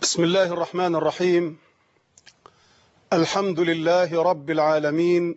بسم الله الرحمن الرحيم الحمد لله رب العالمين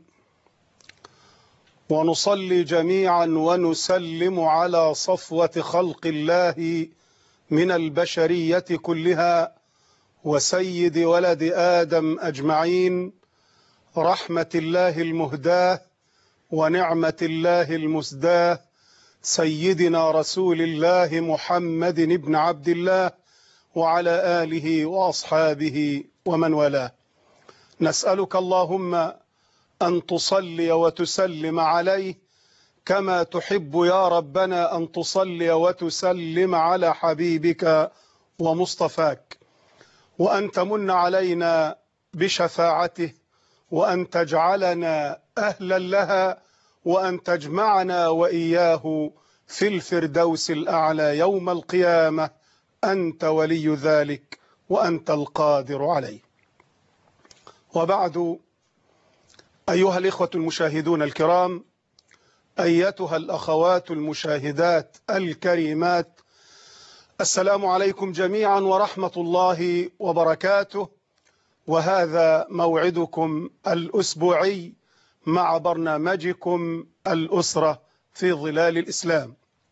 ونصلي جميعا ونسلم على صفوة خلق الله من البشرية كلها وسيد ولد آدم أجمعين رحمة الله المهداة ونعمة الله المسداة سيدنا رسول الله محمد بن عبد الله وعلى آله وأصحابه ومن والاه نسألك اللهم أن تصلي وتسلم عليه كما تحب يا ربنا أن تصلي وتسلم على حبيبك ومصطفاك وأن تمن علينا بشفاعته وأن تجعلنا أهلا لها وأن تجمعنا وإياه في الفردوس الأعلى يوم القيامة أنت ولي ذلك وأنت القادر عليه وبعد أيها الإخوة المشاهدون الكرام أيتها الأخوات المشاهدات الكريمات السلام عليكم جميعا ورحمة الله وبركاته وهذا موعدكم الأسبوعي مع برنامجكم الأسرة في ظلال الإسلام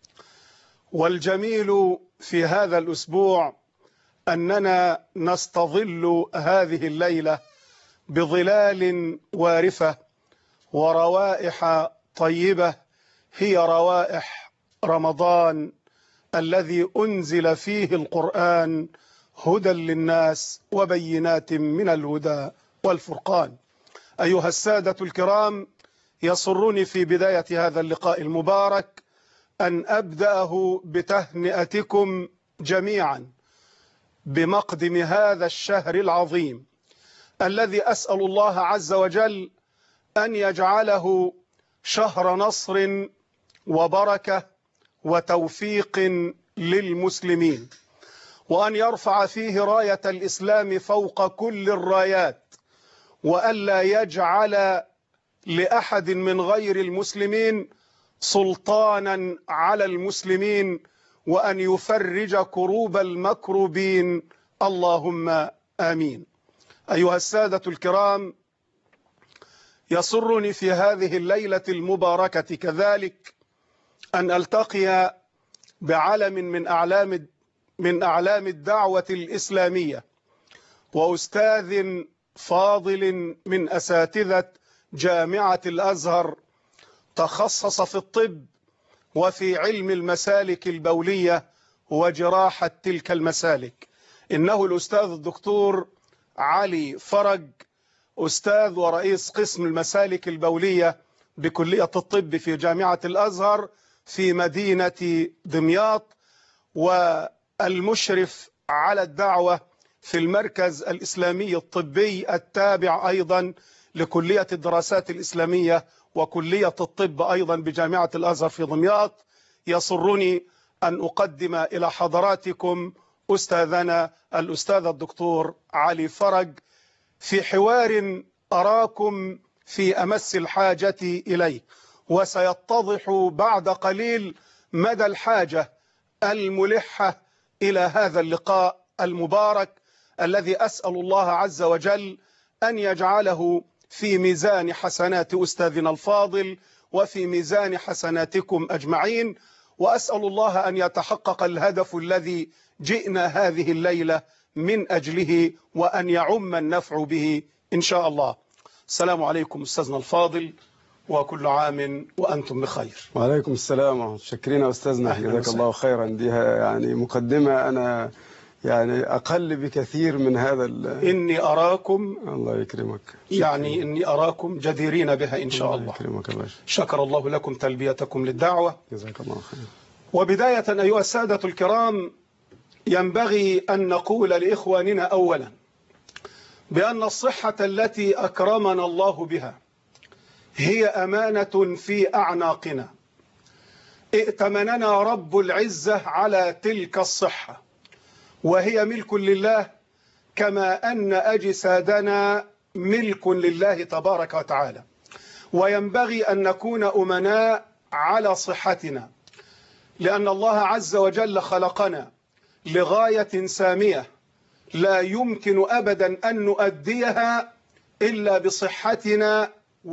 والجميل في هذا الأسبوع أننا نستظل هذه الليلة بظلال وارفة وروائح طيبة هي روائح رمضان الذي أنزل فيه القرآن هدى للناس وبينات من الهدى والفرقان أيها السادة الكرام يسرني في بداية هذا اللقاء المبارك أن أبدأه بتهنئتكم جميعا بمقدم هذا الشهر العظيم الذي أسأل الله عز وجل أن يجعله شهر نصر وبركة وتوفيق للمسلمين وأن يرفع فيه راية الإسلام فوق كل الرايات وألا يجعل لأحد من غير المسلمين سلطانا على المسلمين وأن يفرج كروب المكروبين اللهم آمين أيها السادة الكرام يسرني في هذه الليلة المباركة كذلك أن ألتقي بعلم من أعلام من أعلام الدعوة الإسلامية وأستاذ فاضل من أساتذة جامعة الأزهر تخصص في الطب وفي علم المسالك البولية وجراحة تلك المسالك إنه الأستاذ الدكتور علي فرج أستاذ ورئيس قسم المسالك البولية بكلية الطب في جامعة الأزهر في مدينة دمياط والمشرف على الدعوة في المركز الإسلامي الطبي التابع أيضا لكلية الدراسات الإسلامية وكلية الطب أيضا بجامعة الأزهر في دمياط يسرني أن أقدم إلى حضراتكم أستاذنا الأستاذ الدكتور علي فرج في حوار أراكم في أمس الحاجة إليه وسيتضح بعد قليل مدى الحاجة الملحة إلى هذا اللقاء المبارك الذي أسأل الله عز وجل أن يجعله في ميزان حسنات أستاذنا الفاضل وفي ميزان حسناتكم أجمعين وأسأل الله أن يتحقق الهدف الذي جئنا هذه الليلة من أجله وأن يعم النفع به إن شاء الله السلام عليكم أستاذنا الفاضل وكل عام وأنتم بخير وعليكم السلام شكرين يا أستاذنا أهلاً جزاك وسهلاً. الله خيرا دي يعني مقدمة أنا يعني أقل بكثير من هذا ال- إني أراكم الله يكرمك يعني إني أراكم جديرين بها إن شاء الله يكرمك يا باشا شكر الله لكم تلبيتكم للدعوة جزاك الله خير وبداية أيها السادة الكرام ينبغي أن نقول لإخواننا أولا بأن الصحة التي أكرمنا الله بها هي أمانة في أعناقنا ائتمننا رب العزة على تلك الصحة وهي ملك لله كما أن أجسادنا ملك لله تبارك وتعالى وينبغي أن نكون أمناء على صحتنا لأن الله عز وجل خلقنا لغاية سامية لا يمكن أبدا أن نؤديها إلا بصحتنا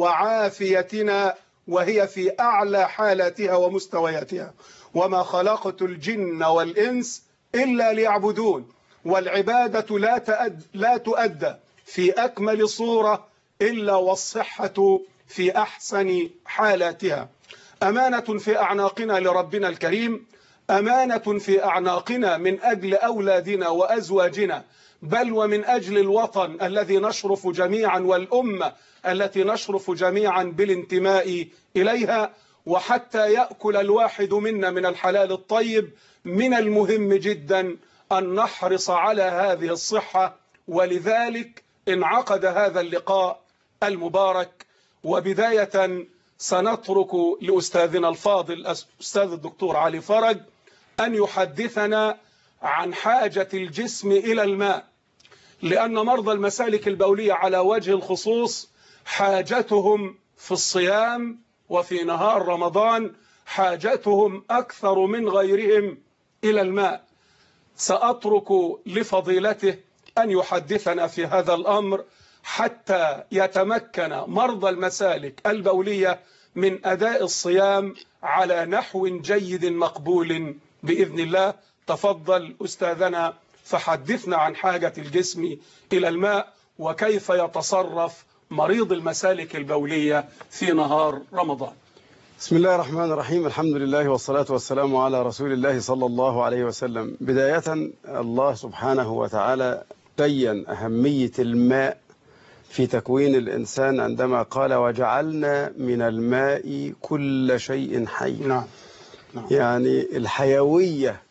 وعافيتنا وهي في أعلى حالاتها ومستوياتها وما خلقت الجن والإنس إلا ليعبدون والعبادة لا, تأد لا تؤدى في أكمل صورة إلا والصحة في أحسن حالاتها أمانة في أعناقنا لربنا الكريم أمانة في أعناقنا من أجل أولادنا وأزواجنا بل ومن أجل الوطن الذي نشرف جميعا والأمة التي نشرف جميعا بالانتماء إليها وحتى يأكل الواحد منا من الحلال الطيب من المهم جدا أن نحرص على هذه الصحة ولذلك انعقد هذا اللقاء المبارك وبداية سنترك لأستاذنا الفاضل أستاذ الدكتور علي فرج أن يحدثنا عن حاجة الجسم إلى الماء لأن مرضى المسالك البولية على وجه الخصوص حاجتهم في الصيام وفي نهار رمضان حاجتهم أكثر من غيرهم إلى الماء سأترك لفضيلته أن يحدثنا في هذا الأمر حتى يتمكن مرضى المسالك البولية من أداء الصيام على نحو جيد مقبول بإذن الله تفضل أستاذنا فحدثنا عن حاجة الجسم إلى الماء وكيف يتصرف مريض المسالك البولية في نهار رمضان بسم الله الرحمن الرحيم الحمد لله والصلاة والسلام على رسول الله صلى الله عليه وسلم بداية الله سبحانه وتعالى بين أهمية الماء في تكوين الإنسان عندما قال وجعلنا من الماء كل شيء حي نعم نعم يعني الحيوية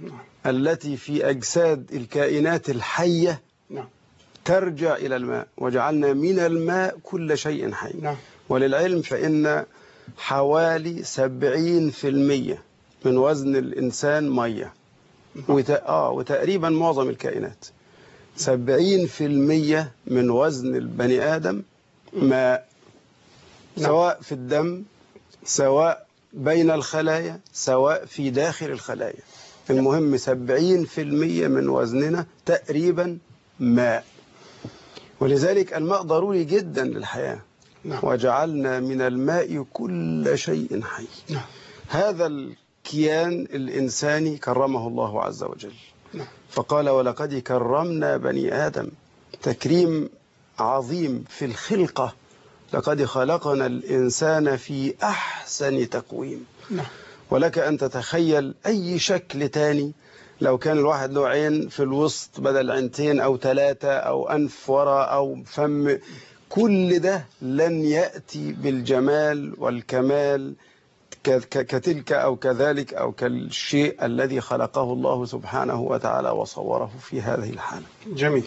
التي في أجساد الكائنات الحية نعم ترجع إلى الماء وجعلنا من الماء كل شيء حي نعم وللعلم فإن حوالي سبعين في المية من وزن الإنسان مية وت... آه وتقريبا معظم الكائنات سبعين في المية من وزن البني آدم ماء نعم. سواء في الدم سواء بين الخلايا سواء في داخل الخلايا المهم سبعين في المية من وزننا تقريبا ماء ولذلك الماء ضروري جدا للحياة نعم وجعلنا من الماء كل شيء حي نعم هذا الكيان الإنساني كرمه الله عز وجل نعم فقال ولقد كرمنا بني آدم تكريم عظيم في الخلقة لقد خلقنا الإنسان في أحسن تقويم نعم ولك أن تتخيل أي شكل تاني لو كان الواحد له عين في الوسط بدل عينتين أو ثلاثة أو أنف وراء أو فم كل ده لن يأتي بالجمال والكمال ك- ك- كتلك أو كذلك أو كالشيء الذي خلقه الله سبحانه وتعالى وصوره في هذه الحالة جميل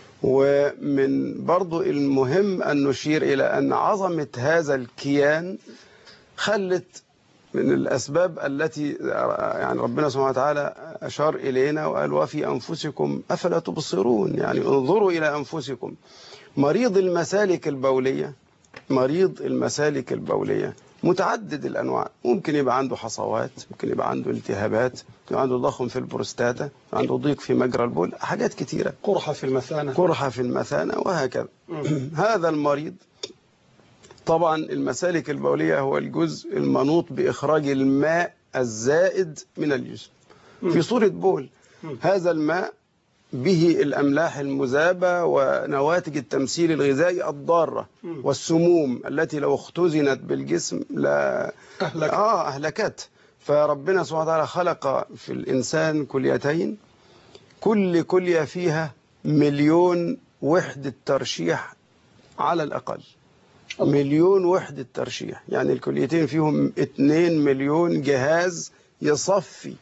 ومن برضو المهم أن نشير إلى أن عظمة هذا الكيان خلت من الأسباب التي يعني ربنا سبحانه وتعالى أشار إلينا وقال وفي أنفسكم أفلا تبصرون يعني انظروا إلى أنفسكم مريض المسالك البولية مريض المسالك البولية متعدد الأنواع ممكن يبقى عنده حصوات ممكن يبقى عنده التهابات يبقى عنده ضخم في البروستاتا عنده ضيق في مجرى البول حاجات كتيرة قرحة في المثانة قرحة في المثانة وهكذا مم. هذا المريض طبعا المسالك البولية هو الجزء المنوط بإخراج الماء الزائد من الجسم في صورة بول مم. هذا الماء به الأملاح المذابة ونواتج التمثيل الغذائي الضارة مم. والسموم التي لو اختزنت بالجسم لا أهلك آه أهلكت فربنا سبحانه وتعالى خلق في الإنسان كليتين كل كلية فيها مليون وحدة ترشيح على الأقل مليون وحدة ترشيح يعني الكليتين فيهم 2 مليون جهاز يصفي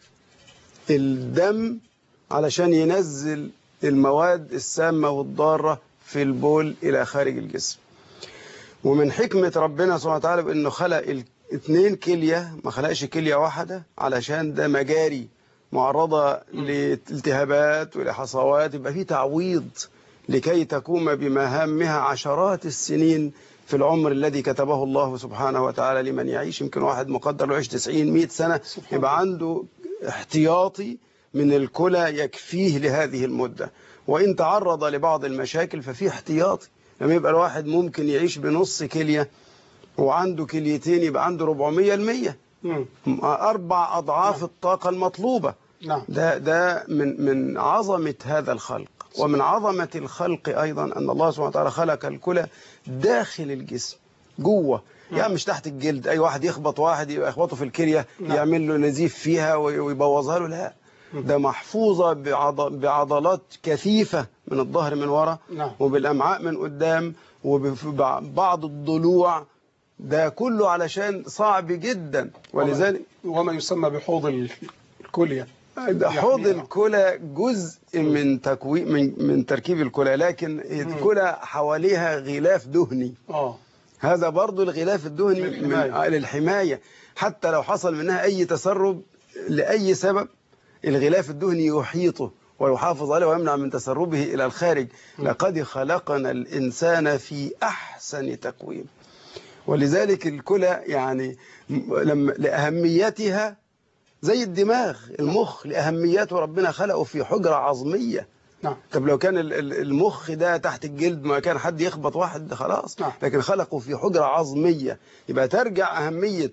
الدم علشان ينزل المواد السامة والضارة في البول إلى خارج الجسم ومن حكمة ربنا سبحانه وتعالى بأنه خلق الاثنين كلية ما خلقش كلية واحدة علشان ده مجاري معرضة لالتهابات ولحصوات يبقى في تعويض لكي تقوم بمهامها عشرات السنين في العمر الذي كتبه الله سبحانه وتعالى لمن يعيش يمكن واحد مقدر له يعيش 90 100 سنة سبحان يبقى عنده احتياطي من الكلى يكفيه لهذه المدة وإن تعرض لبعض المشاكل ففي احتياطي لما يبقى الواحد ممكن يعيش بنص كلية وعنده كليتين يبقى عنده 400 المية مم. أربع أضعاف الطاقة المطلوبة نعم ده ده من من عظمة هذا الخلق ومن عظمة الخلق أيضا أن الله سبحانه وتعالى خلق الكلى داخل الجسم جوه يعني مش تحت الجلد أي واحد يخبط واحد يبقى يخبطه في الكلية نعم. يعمل له نزيف فيها وي- ويبوظها له لا ده محفوظة بعض- بعضلات كثيفة من الظهر من ورا نعم. وبالأمعاء من قدام وبعض الضلوع ده كله علشان صعب جدا ولذلك وما يسمى بحوض ال- الكلية ده حوض يحميها. الكلى جزء من تكوين من من تركيب الكلى لكن الكلى حواليها غلاف دهني اه هذا برضو الغلاف الدهني من للحماية. آه، للحماية حتى لو حصل منها أي تسرب لأي سبب الغلاف الدهني يحيطه ويحافظ عليه ويمنع من تسربه إلى الخارج لقد خلقنا الإنسان في أحسن تقويم ولذلك الكلى يعني م- لما لأهميتها زي الدماغ المخ لأهميته ربنا خلقه في حجرة عظمية نعم طب لو كان ال- ال- المخ ده تحت الجلد ما كان حد يخبط واحد خلاص نعم. لكن خلقه في حجرة عظمية يبقى ترجع أهمية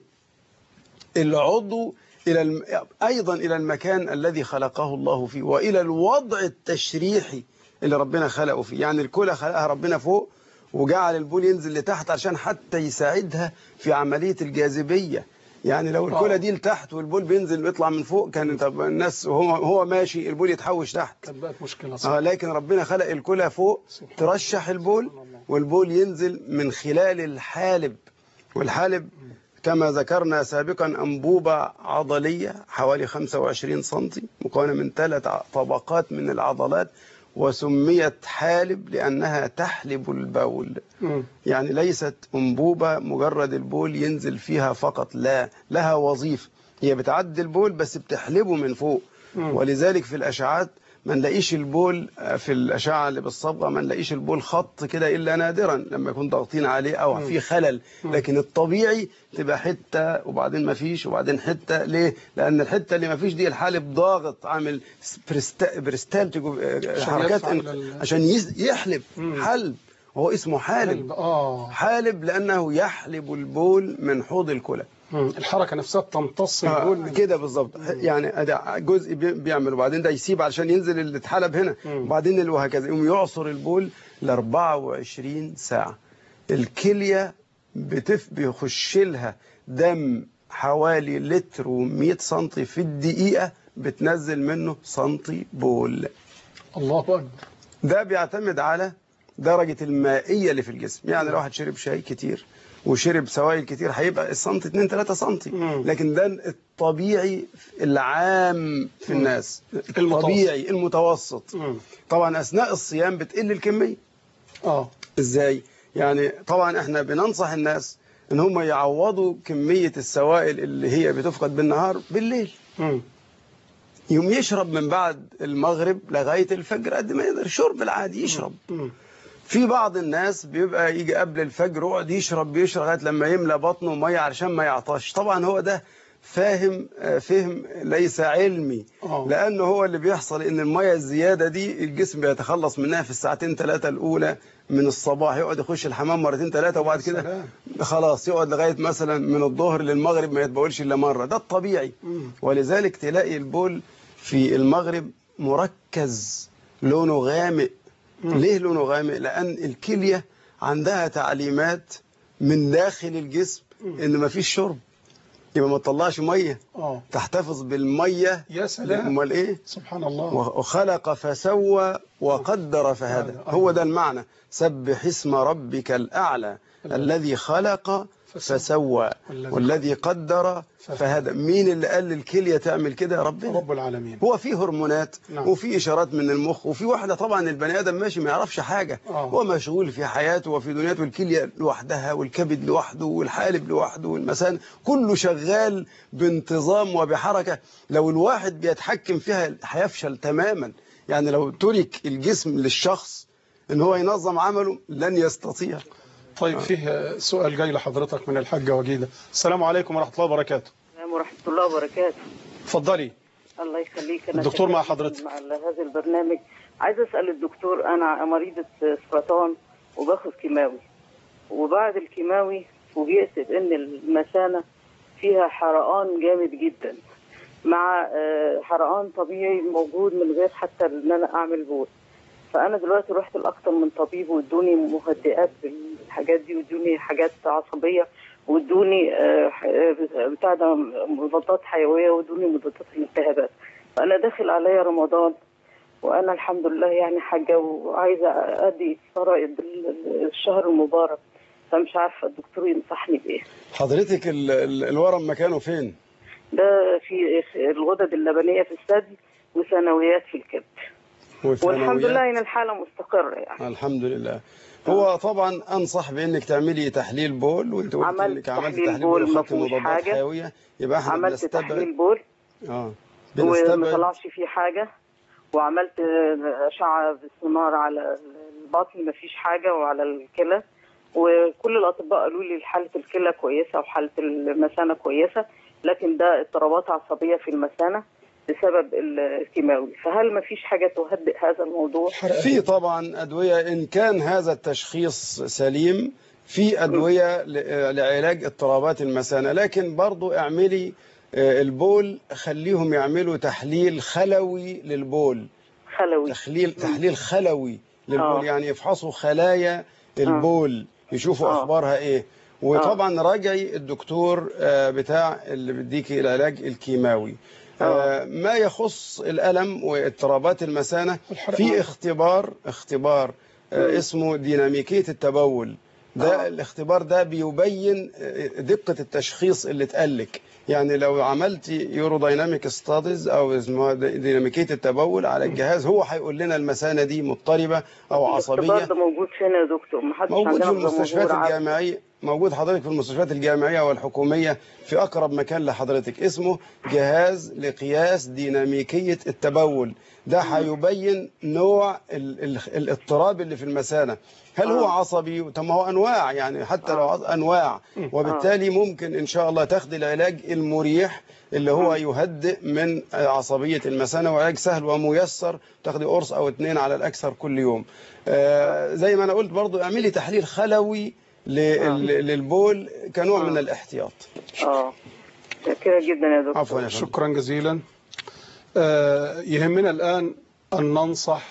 العضو إلى الم... أيضا إلى المكان الذي خلقه الله فيه وإلى الوضع التشريحي اللي ربنا خلقه فيه يعني الكلى خلقها ربنا فوق وجعل البول ينزل لتحت عشان حتى يساعدها في عملية الجاذبية يعني لو الكلى آه. دي لتحت والبول بينزل ويطلع من فوق كان طب الناس وهو هو ماشي البول يتحوش تحت كانت بقت مشكلة اه صح لكن ربنا خلق الكلى فوق سبحان ترشح البول سبحان الله. والبول ينزل من خلال الحالب والحالب كما ذكرنا سابقا أنبوبة عضلية حوالي 25 سنتي مكونة من ثلاث ع- طبقات من العضلات وسميت حالب لأنها تحلب البول مم. يعني ليست أنبوبة مجرد البول ينزل فيها فقط لا لها وظيفة هي بتعدي البول بس بتحلبه من فوق مم. ولذلك في الأشعات ما نلاقيش البول في الأشعة اللي بالصبغة ما نلاقيش البول خط كده إلا نادرا لما يكون ضاغطين عليه أو مم. في خلل لكن الطبيعي تبقى حتة وبعدين ما فيش وبعدين حتة ليه؟ لأن الحتة اللي ما فيش دي الحالب ضاغط عامل بريستا- بريستالتيك حركات يفعل إن- ال- عشان يس- يحلب مم. حلب هو اسمه حالب قلب. اه حالب لأنه يحلب البول من حوض الكلى مم. الحركة نفسها بتمتص آه، البول من- كده بالظبط يعني ده جزء بي- بيعمل وبعدين ده يسيب علشان ينزل اللي اتحلب هنا مم. وبعدين اللي وهكذا يقوم يعصر البول ل 24 ساعة الكلية بتف بيخش لها دم حوالي لتر و100 سنتي في الدقيقة بتنزل منه سنتي بول الله أكبر ده بيعتمد على درجة المائية اللي في الجسم يعني لو واحد شرب شاي كتير وشرب سوائل كتير هيبقى السنتي 2 3 سنتي مم. لكن ده الطبيعي العام في مم. الناس المتوسط. الطبيعي المتوسط مم. طبعا أثناء الصيام بتقل الكمية اه ازاي يعني طبعا احنا بننصح الناس ان هم يعوضوا كمية السوائل اللي هي بتفقد بالنهار بالليل مم. يوم يشرب من بعد المغرب لغاية الفجر قد ما يقدر شرب العادي يشرب مم. في بعض الناس بيبقى يجي قبل الفجر يقعد يشرب بيشرب لغايه لما يملى بطنه ميه علشان ما يعطش طبعا هو ده فاهم آه، فهم ليس علمي آه. لانه هو اللي بيحصل ان الميه الزياده دي الجسم بيتخلص منها في الساعتين ثلاثه الاولى من الصباح يقعد يخش الحمام مرتين ثلاثه وبعد يا كده سلام. خلاص يقعد لغايه مثلا من الظهر للمغرب ما يتبولش الا مره ده الطبيعي مم. ولذلك تلاقي البول في المغرب مركز لونه غامق مم. ليه لونه غامق لأن الكلية عندها تعليمات من داخل الجسم إن ما فيش شرب يبقى ما تطلعش مية اه تحتفظ بالمية يا سلام أمال إيه سبحان الله وخلق فسوى وقدر فهدى هذا. هو ده المعنى سبح اسم ربك الأعلى الذي خلق فسوى. فسوى والذي والذي قدر فهدى مين اللي قال للكلية تعمل كده ربنا رب العالمين هو في هرمونات نعم. وفي اشارات من المخ وفي واحده طبعا البني ادم ماشي ما يعرفش حاجه آه. هو مشغول في حياته وفي دنيته الكليه لوحدها والكبد لوحده والحالب لوحده والمثانه كله شغال بانتظام وبحركه لو الواحد بيتحكم فيها هيفشل تماما يعني لو ترك الجسم للشخص ان هو ينظم عمله لن يستطيع طيب فيه سؤال جاي لحضرتك من الحاجة وجيدة السلام عليكم ورحمة الله وبركاته السلام ورحمة الله وبركاته اتفضلي الله يخليك انا الدكتور مع شكراً حضرتك. مع هذا البرنامج عايز اسال الدكتور انا مريضه سرطان وباخد كيماوي وبعد الكيماوي فوجئت بان المثانه فيها حرقان جامد جدا مع آه، حرقان طبيعي موجود من غير حتى ان انا اعمل بول فانا دلوقتي رحت لاكتر من طبيب وادوني مهدئات بالحاجات دي وادوني حاجات عصبيه وادوني آه، ح- آه، بتاع ده مضادات حيويه وادوني مضادات الالتهابات فانا داخل عليا رمضان وانا الحمد لله يعني حاجه وعايزه ادي فرائض ال- الشهر المبارك فمش عارفه الدكتور ينصحني بايه حضرتك ال- ال- الورم مكانه فين ده في الغدد اللبنيه في الثدي وثانويات في الكبد والحمد والثانويات؟ لله ان الحاله مستقره يعني الحمد لله هو طبعا انصح بانك تعملي تحليل بول وانت قلت عملت انك عملت تحليل تحليل بول بول ما وخدت فيهوش مضادات حاجة. حيويه يبقى احنا عملت بنستبعد تحليل بول اه وما بنستبعد طلعش فيه حاجه وعملت اشعه بالسونار على البطن ما فيش حاجه وعلى الكلى وكل الاطباء قالوا لي حاله الكلى كويسه وحاله المثانه كويسه لكن ده اضطرابات عصبيه في المثانه بسبب الكيماوي فهل ما فيش حاجه تهدئ هذا الموضوع في طبعا ادويه ان كان هذا التشخيص سليم في ادويه ل- لعلاج اضطرابات المثانه لكن برضو اعملي آه، البول خليهم يعملوا تحليل خلوي للبول خلوي تحليل تحليل خلوي للبول آه. يعني يفحصوا خلايا البول يشوفوا آه. اخبارها ايه وطبعا راجعي الدكتور آه، بتاع اللي بيديكي العلاج الكيماوي آه، ما يخص الالم واضطرابات المثانه في اختبار اختبار آه، اسمه ديناميكيه التبول ده آه. الاختبار ده بيبين آه، دقه التشخيص اللي اتقالك يعني لو عملتي يورو دايناميك ستاديز او اسمها ديناميكيه التبول على الجهاز هو هيقول لنا المثانه دي مضطربه او عصبيه الاختبار ده موجود فين يا دكتور ما حدش موجود عندنا في المستشفيات جمهور عارف. الجامعية موجود حضرتك في المستشفيات الجامعية والحكومية في أقرب مكان لحضرتك اسمه جهاز لقياس ديناميكية التبول ده هيبين نوع ال ال الاضطراب اللي في المثانة هل هو آه. عصبي طب ما هو أنواع يعني حتى لو عص- أنواع وبالتالي ممكن إن شاء الله تاخد العلاج المريح اللي هو يهدئ من عصبية المثانة وعلاج سهل وميسر تاخدي قرص أو اتنين على الأكثر كل يوم آه، زي ما أنا قلت برضو اعملي تحليل خلوي ل- ل- للبول كنوع من الاحتياط اه كده جدا يا دكتور عفوا يا فندم شكرا جزيلا آه، يهمنا الآن أن ننصح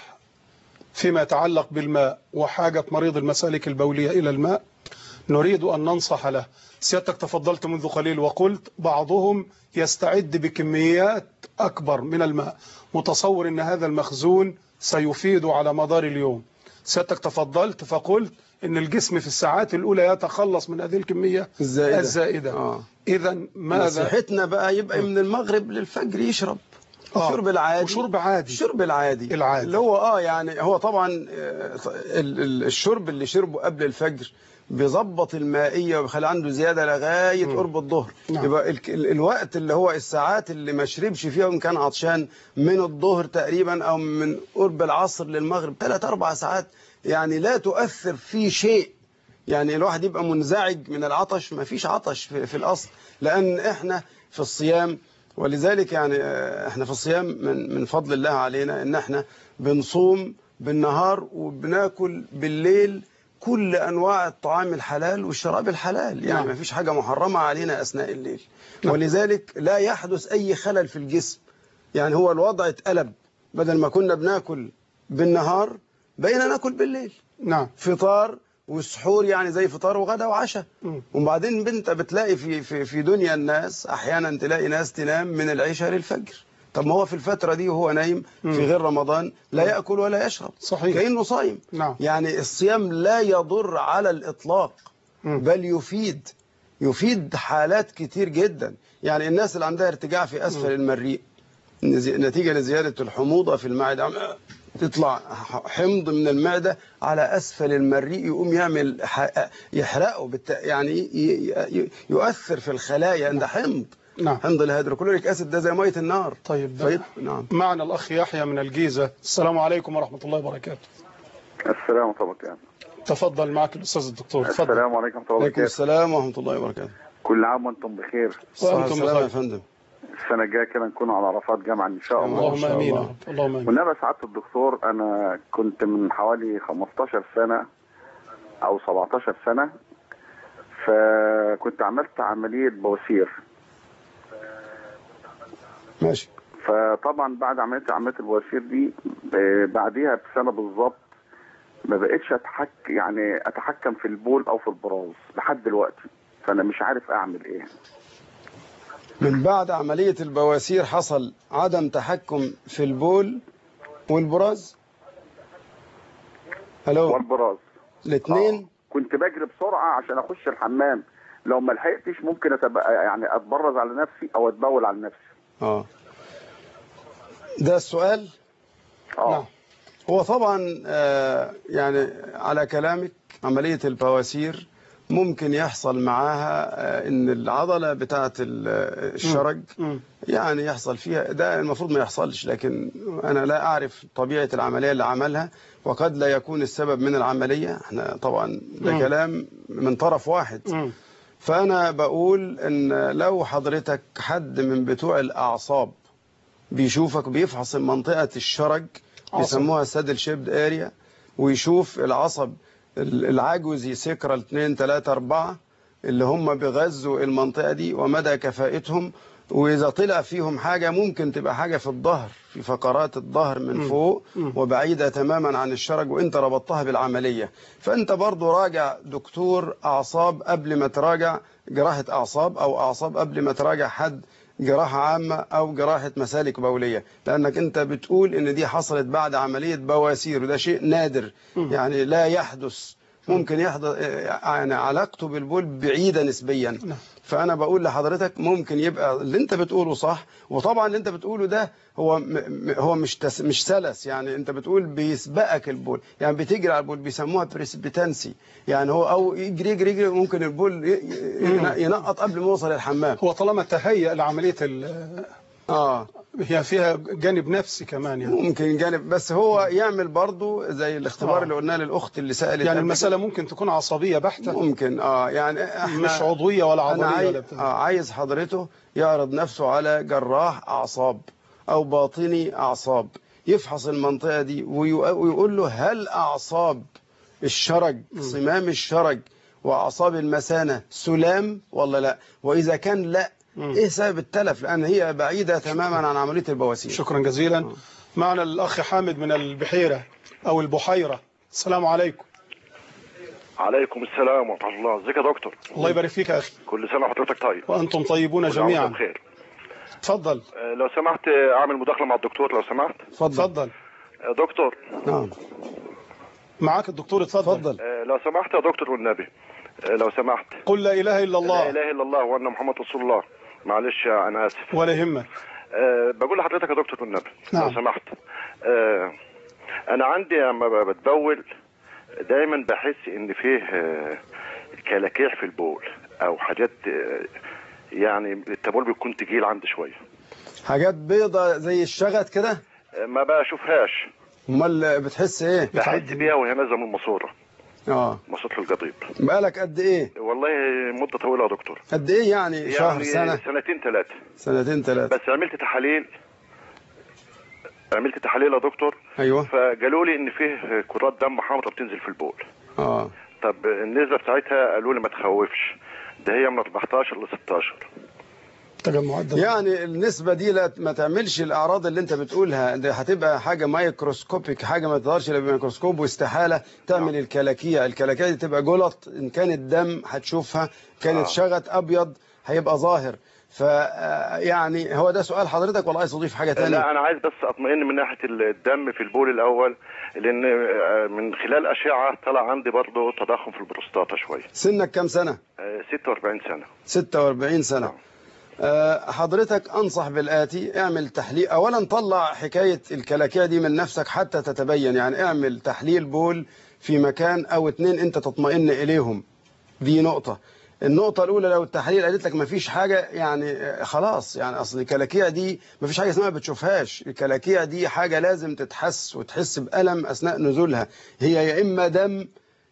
فيما يتعلق بالماء وحاجة مريض المسالك البولية إلى الماء نريد أن ننصح له سيادتك تفضلت منذ قليل وقلت بعضهم يستعد بكميات أكبر من الماء متصور أن هذا المخزون سيفيد على مدار اليوم سيادتك تفضلت فقلت أن الجسم في الساعات الأولى يتخلص من هذه الكمية الزائدة. الزائدة آه. إذا ماذا نصيحتنا بقى يبقى من المغرب للفجر يشرب آه. الشرب العادي وشرب عادي الشرب العادي العادي. اللي هو اه يعني هو طبعا آه، ال- ال- الشرب اللي شربه قبل الفجر بيظبط المائيه وبيخلي عنده زياده لغايه قرب الظهر نعم. يبقى ال- ال- الوقت اللي هو الساعات اللي ما شربش فيها وان كان عطشان من الظهر تقريبا او من قرب العصر للمغرب ثلاث اربع ساعات يعني لا تؤثر في شيء يعني الواحد يبقى منزعج من العطش ما فيش عطش في, في الأصل لأن إحنا في الصيام ولذلك يعني آه، إحنا في الصيام من, من فضل الله علينا إن إحنا بنصوم بالنهار وبناكل بالليل كل أنواع الطعام الحلال والشراب الحلال يعني نعم. ما فيش حاجة محرمة علينا أثناء الليل ولذلك لا يحدث أي خلل في الجسم يعني هو الوضع اتقلب بدل ما كنا بناكل بالنهار بقينا ناكل بالليل نعم فطار وسحور يعني زي فطار وغدا وعشاء مم. وبعدين بنت بتلاقي في في في دنيا الناس احيانا تلاقي ناس تنام من العشاء للفجر طب ما هو في الفترة دي وهو نايم مم. في غير رمضان لا يأكل ولا يشرب صحيح. كأنه صايم نعم. يعني الصيام لا يضر على الإطلاق مم. بل يفيد يفيد حالات كتير جدا يعني الناس اللي عندها ارتجاع في أسفل المريء نزي- نتيجة لزيادة الحموضة في المعدة تطلع ح- حمض من المعدة على أسفل المريء يقوم يعمل ح- يحرقه بالت... يعني ي... ي... يؤثر في الخلايا عند حمض نعم. حمض الهيدروكلوريك أسيد ده زي مية النار طيب ده فيط... نعم معنا الأخ يحيى من الجيزة السلام عليكم ورحمة الله وبركاته السلام ورحمة الله وبركاته تفضل معك الأستاذ الدكتور تفضل السلام عليكم ورحمة الله عليكم وبركاته السلام ورحمة الله وبركاته كل عام وانتم بخير صحة وأنتم السلام بخير. يا فندم السنه الجايه كده نكون على عرفات جامعه ان شاء الله اللهم شاء امين يا الله. رب اللهم امين والنبي سعاده الدكتور انا كنت من حوالي 15 سنه او 17 سنه فكنت عملت عمليه بواسير ماشي فطبعا بعد عمليه عمليه البواسير دي ب- بعديها بسنه بالظبط ما بقتش اتحك يعني اتحكم في البول او في البراز لحد دلوقتي فانا مش عارف اعمل ايه من بعد عملية البواسير حصل عدم تحكم في البول والبراز الو والبراز الاثنين آه. كنت بجري بسرعه عشان اخش الحمام لو ما لحقتش ممكن أتبقى يعني اتبرز على نفسي او اتبول على نفسي اه ده السؤال نعم. اه هو طبعا آه، يعني على كلامك عملية البواسير ممكن يحصل معاها آه، ان العضلة بتاعة ال- آه، الشرج مم. يعني يحصل فيها ده المفروض ما يحصلش لكن انا لا اعرف طبيعة العملية اللي عملها وقد لا يكون السبب من العملية احنا طبعا ده مم. كلام من طرف واحد مم. فأنا بقول إن لو حضرتك حد من بتوع الأعصاب بيشوفك بيفحص منطقة الشرج عصب. بيسموها سادل شيبد اريا ويشوف العصب ال- العجوزي سكرة 2 3 4 اللي هم بيغذوا المنطقة دي ومدى كفاءتهم وإذا طلع فيهم حاجة ممكن تبقى حاجة في الظهر في فقرات الظهر من مم. فوق مم. وبعيدة تماما عن الشرج وانت ربطتها بالعملية فانت برضو راجع دكتور أعصاب قبل ما تراجع جراحة أعصاب أو أعصاب قبل ما تراجع حد جراحة عامة أو جراحة مسالك بولية لأنك أنت بتقول إن دي حصلت بعد عملية بواسير وده شيء نادر يعني لا يحدث ممكن يحدث يعني علاقته بالبول بعيدة نسبيا نعم. فأنا بقول لحضرتك ممكن يبقى اللي أنت بتقوله صح وطبعا اللي أنت بتقوله ده هو م م- هو مش تس مش سلس يعني أنت بتقول بيسبقك البول يعني بتجري على البول بيسموها بريسبيتانسي يعني هو أو يجري يجري يجري ممكن البول ي- ي- ينقط قبل ما يوصل الحمام هو طالما تهيأ لعملية ال- اه هي فيها جانب نفسي كمان يعني ممكن جانب بس هو يعمل برضه زي الاختبار آه. اللي قلناه للاخت اللي سالت يعني قبل المسألة كده. ممكن تكون عصبية بحتة ممكن اه يعني احنا مش عضوية ولا انا عضلية عايز, ولا بتاع آه عايز حضرته يعرض نفسه على جراح اعصاب او باطني اعصاب يفحص المنطقه دي ويق- ويقول له هل اعصاب الشرج صمام الشرج واعصاب المثانه سلام ولا لا واذا كان لا مم. ايه سبب التلف لان هي بعيده تماما عن عمليه البواسير شكرا جزيلا معنا الأخ حامد من البحيرة أو البحيرة السلام عليكم عليكم السلام ورحمة الله ازيك يا دكتور الله يبارك فيك يا أخي كل سنة وحضرتك طيب وأنتم طيبون كل عام وأنت جميعا بخير تفضل آه، لو سمحت آه، اعمل مداخلة مع الدكتور لو سمحت اتفضل تفضل آه، دكتور نعم معاك الدكتور اتفضل اتفضل آه، لو سمحت يا دكتور والنبي آه، لو سمحت قل لا إله إلا لا الله اله الا الله وان محمد رسول الله معلش آه، انا اسف ولا يهمك أه بقول لحضرتك يا دكتور والنبي نعم. لو سمحت أه انا عندي لما بتبول دايما بحس ان فيه آه، كلاكيع في البول او حاجات آه، يعني التبول بيكون تقيل عندي شويه حاجات بيضة زي الشغط كده آه، ما بشوفهاش امال بتحس ايه بحس بيها وهي نازله من الماسوره اه ماسوره القضيب بقالك قد ايه والله مده طويله يا دكتور قد ايه يعني شهر يعني سنة سنتين ثلاثه سنتين ثلاثة بس عملت تحاليل عملت تحاليل يا دكتور ايوه فقالوا لي ان فيه كرات دم حمراء بتنزل في البول اه طب النسبة بتاعتها قالوا لي ما تخوفش ده هي من 14 ل 16 تجمع معدل يعني النسبة دي لا ما تعملش الأعراض اللي أنت بتقولها ده هتبقى حاجة مايكروسكوبيك حاجة ما تقدرش إلا بميكروسكوب واستحالة تعمل الكلاكيع الكلاكيع دي تبقى جلط إن كانت دم هتشوفها كانت آه. شغط أبيض هيبقى ظاهر ف آه، يعني هو ده سؤال حضرتك ولا عايز تضيف حاجة تانية لا انا عايز بس اطمئن من ناحية الدم في البول الاول لان آه، من خلال اشعة طلع عندي برضه تضخم في البروستاتا شوية سنك كام سنة آه، 46 سنة 46 سنة آه، حضرتك أنصح بالآتي اعمل تحليل أولا طلع حكاية الكلاكيع دي من نفسك حتى تتبين يعني اعمل تحليل بول في مكان أو اتنين أنت تطمئن إليهم دي نقطة النقطة الأولى لو التحليل قالت لك مفيش حاجة يعني آه، خلاص يعني أصل الكلاكيع دي مفيش حاجة اسمها بتشوفهاش الكلاكيع دي حاجة لازم تتحس وتحس بألم أثناء نزولها هي يا إما دم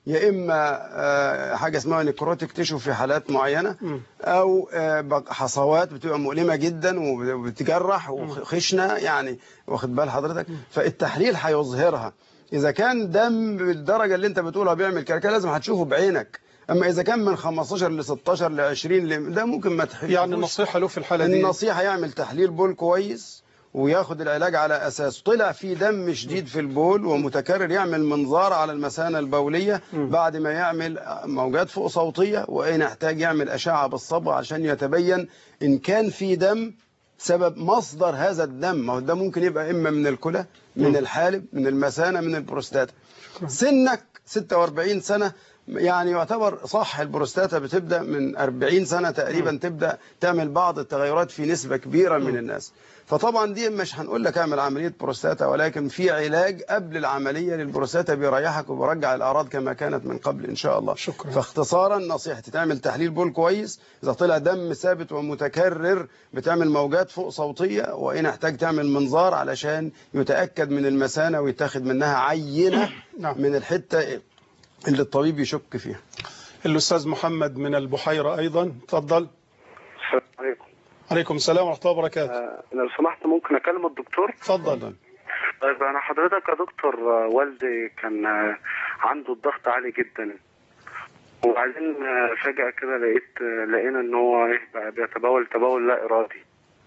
يا اما آه، حاجه اسمها نيكروتيك تيشو في حالات معينه او آه، بق- حصوات بتبقى مؤلمه جدا وبتجرح وخشنه يعني واخد بال حضرتك فالتحليل هيظهرها اذا كان دم بالدرجه اللي انت بتقولها بيعمل كده هلازم هتشوفه بعينك اما اذا كان من 15 ل 16 ل 20 ل- ده ممكن ما تحلوش يعني النصيحة له في الحالة دي النصيحة يعمل تحليل بول كويس وياخد العلاج على أساس طلع في دم شديد في البول ومتكرر يعمل منظار على المثانة البولية بعد ما يعمل موجات فوق صوتية وإن احتاج يعمل أشعة بالصبغة عشان يتبين إن كان في دم سبب مصدر هذا الدم ما هو ده ممكن يبقى إما من الكلى من الحالب من المثانة من البروستاتا سنك 46 سنة يعني يعتبر صح البروستاتا بتبدا من 40 سنه تقريبا تبدا تعمل بعض التغيرات في نسبه كبيره من الناس فطبعا دي مش هنقول لك اعمل عمليه بروستاتا ولكن في علاج قبل العمليه للبروستاتا بيريحك وبيرجع الاعراض كما كانت من قبل ان شاء الله شكرا. فاختصارا نصيحتي تعمل تحليل بول كويس اذا طلع دم ثابت ومتكرر بتعمل موجات فوق صوتيه وان احتاج تعمل منظار علشان يتاكد من المثانه ويتاخد منها عينه نعم. من الحته اللي الطبيب يشك فيها الأستاذ محمد من البحيرة أيضا تفضل السلام عليكم عليكم السلام ورحمة الله وبركاته آه، لو سمحت ممكن اكلم الدكتور تفضل طيب انا حضرتك يا دكتور آه، والدي كان آه، عنده الضغط عالي جدا وبعدين آه، فجأة كده لقيت آه، لقينا ان هو ايه بقى بيتبول تبول لا ارادي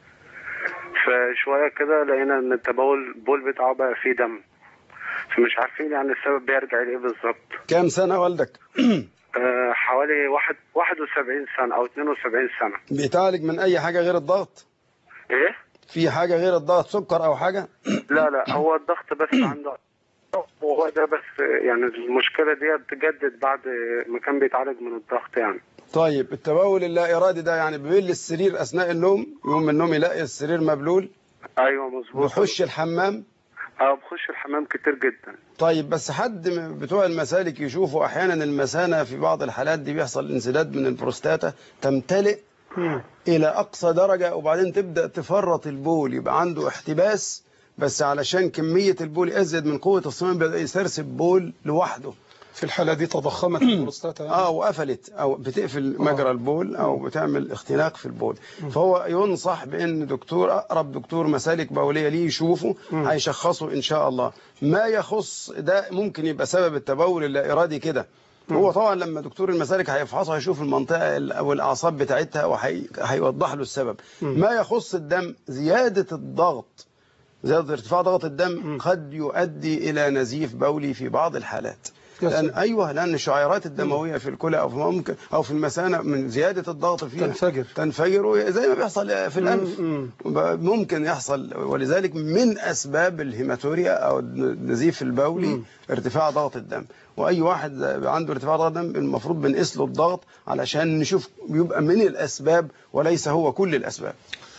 فشوية كده لقينا ان التبول البول بتاعه بقى فيه دم فمش عارفين يعني السبب بيرجع لايه بالظبط كام سنة والدك آه، حوالي واحد 71 سنة او 72 سنة بيتعالج من أي حاجة غير الضغط ايه في حاجة غير الضغط سكر أو حاجة لا لا هو الضغط بس عنده هو ده بس يعني المشكلة دي بتجدد بعد ما كان بيتعالج من الضغط يعني طيب التبول اللا إرادي ده يعني بيبل السرير أثناء النوم يقوم من النوم يلاقي السرير مبلول ايوه مظبوط بيخش الحمام اه بخش الحمام كتير جدا طيب بس حد من بتوع المسالك يشوفوا أحيانا المثانة في بعض الحالات دي بيحصل انسداد من البروستاتا تمتلئ إلى أقصى درجة وبعدين تبدأ تفرط البول يبقى عنده احتباس بس علشان كمية البول أزيد من قوة الصمام بدأ يسرسب بول لوحده في الحالة دي تضخمت البروستاتا يعني. اه وقفلت او بتقفل مجرى البول او بتعمل اختناق في البول فهو ينصح بان دكتور اقرب دكتور مسالك بوليه ليه يشوفه هيشخصه ان شاء الله ما يخص ده ممكن يبقى سبب التبول اللا ارادي كده هو طبعا لما دكتور المسالك هيفحصه هيشوف المنطقه ال- او الاعصاب بتاعتها وهيوضح له السبب ما يخص الدم زياده الضغط زياده ارتفاع ضغط الدم قد يؤدي الى نزيف بولي في بعض الحالات يا لأن سلام. ايوه لان الشعيرات الدمويه في الكلى او في ممكن او في المثانه من زياده الضغط فيها تنفجر. تنفجر زي ما بيحصل في الانف مم. ممكن يحصل ولذلك من اسباب الهيماتوريا او النزيف البولي ارتفاع ضغط الدم واي واحد عنده ارتفاع ضغط الدم المفروض بنقيس له الضغط علشان نشوف بيبقى من الاسباب وليس هو كل الاسباب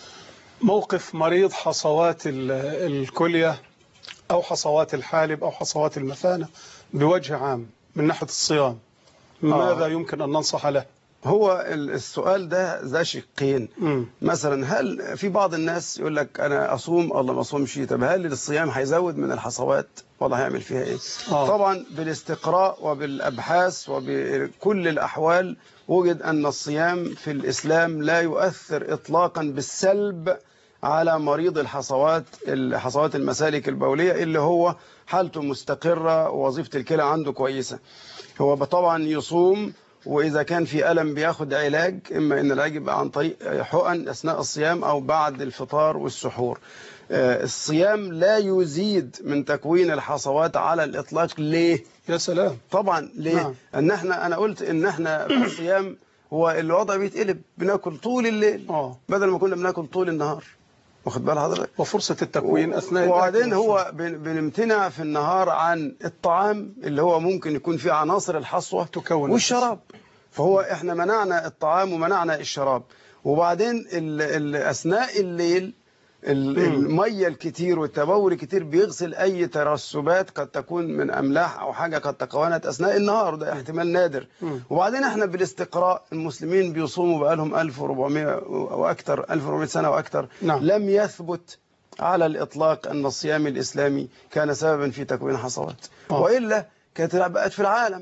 موقف مريض حصوات ال- الكلية أو حصوات الحالب أو حصوات المثانة بوجه عام من ناحية الصيام ماذا يمكن أن ننصح له هو ال- السؤال ده ذا شقين مم. مثلا هل في بعض الناس يقول لك انا اصوم ولا ما اصومش طب هل الصيام هيزود من الحصوات ولا هيعمل فيها ايه آه. طبعا بالاستقراء وبالابحاث وبكل الاحوال وجد ان الصيام في الاسلام لا يؤثر اطلاقا بالسلب على مريض الحصوات الحصوات المسالك البوليه اللي هو حالته مستقره ووظيفه الكلى عنده كويسه هو طبعا يصوم واذا كان في الم بياخد علاج اما ان العلاج يبقى عن طريق حقن اثناء الصيام او بعد الفطار والسحور آه، الصيام لا يزيد من تكوين الحصوات على الاطلاق ليه يا سلام طبعا ليه نعم. ان احنا انا قلت ان احنا في الصيام هو الوضع بيتقلب بناكل طول الليل آه. بدل ما كنا بناكل طول النهار واخد بال حضرتك وفرصة التكوين أثناء وبعدين الأكل هو بن- بنمتنع في النهار عن الطعام اللي هو ممكن يكون فيه عناصر الحصوة تكون والشراب فهو احنا منعنا الطعام ومنعنا الشراب وبعدين ال ال اثناء الليل ال- الميه الكتير والتبول الكتير بيغسل اي ترسبات قد تكون من املاح او حاجه قد تكونت اثناء النهار ده احتمال نادر وبعدين احنا بالاستقراء المسلمين بيصوموا بقالهم 1400 واكثر 1400 سنه واكثر نعم. لم يثبت على الإطلاق أن الصيام الإسلامي كان سببا في تكوين حصوات آه. وإلا كانت بقت في العالم